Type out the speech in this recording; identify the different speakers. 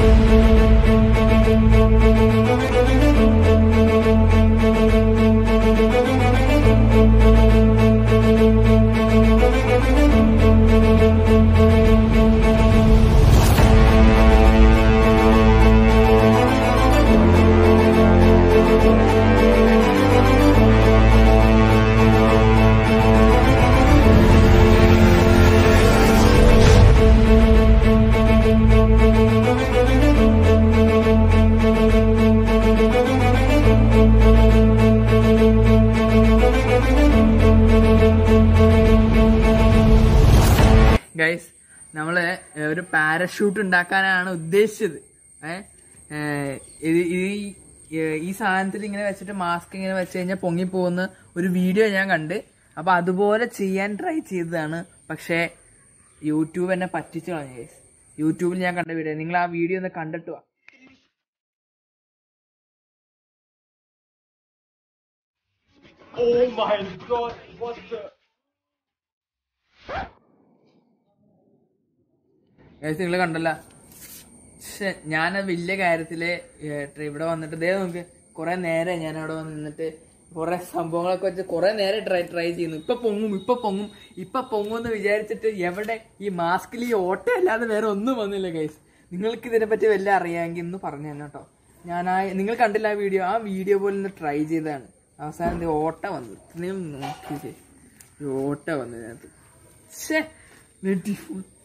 Speaker 1: Guys നമ്മള് ഒരു parachute ഉണ്ടാക്കാനാണ് ഉദ്ദേശിച്ചത് ഏ ഇത് ഈ ഈ സാധനത്തിൽ ഇങ്ങനെ വെച്ചിട്ട് മാസ്ക് ഇങ്ങനെ വെച്ച് കഴിഞ്ഞാൽ പൊങ്ങിപ്പോകുന്ന ഒരു വീഡിയോ ഞാൻ കണ്ട് അപ്പൊ അതുപോലെ ചെയ്യാൻ ട്രൈ ചെയ്തതാണ് പക്ഷേ യൂട്യൂബ് എന്നെ പറ്റിച്ചു കളഞ്ഞു ഗൈസ് യൂട്യൂബിൽ ഞാൻ കണ്ട വീഡിയോ നിങ്ങൾ ആ വീഡിയോ ഒന്ന് കണ്ടിട്ട് വാ
Speaker 2: Oh my god, what the?
Speaker 1: Guys നിങ്ങൾ കണ്ടല്ല പക്ഷെ ഞാൻ വലിയ കാര്യത്തില് ഏ, ഇവിടെ വന്നിട്ട് ദേ നോക്ക് കുറെ നേരം ഞാൻ അവിടെ വന്ന് നിന്നിട്ട് കുറെ സംഭവങ്ങളൊക്കെ വെച്ച് കുറെ നേരം ട്രൈ ട്രൈ ചെയ്യുന്നു ഇപ്പൊ പൊങ്ങും ഇപ്പൊ പൊങ്ങും ഇപ്പൊ പൊങ്ങും എന്ന് വിചാരിച്ചിട്ട് എവിടെ ഈ മാസ്കിൽ ഈ ഓട്ട അല്ലാതെ വേറെ ഒന്നും വന്നില്ല ഗൈസ് നിങ്ങൾക്ക് ഇതിനെപ്പറ്റി വല്ല അറിയാമെങ്കിൽ ഒന്ന് പറഞ്ഞു തന്നെ കേട്ടോ ഞാൻ ആ നിങ്ങൾ കണ്ടില്ല ആ വീഡിയോ ആ വീഡിയോ പോലെ ഒന്ന് ട്രൈ ചെയ്തതാണ് അവസാനം ദേ ഓട്ട വന്നു ഇത്രയും നോക്കിയിട്ട് ഈ ഓട്ട വന്നു ഇതിനകത്ത് ഷേ നെറ്റി ഫുൾ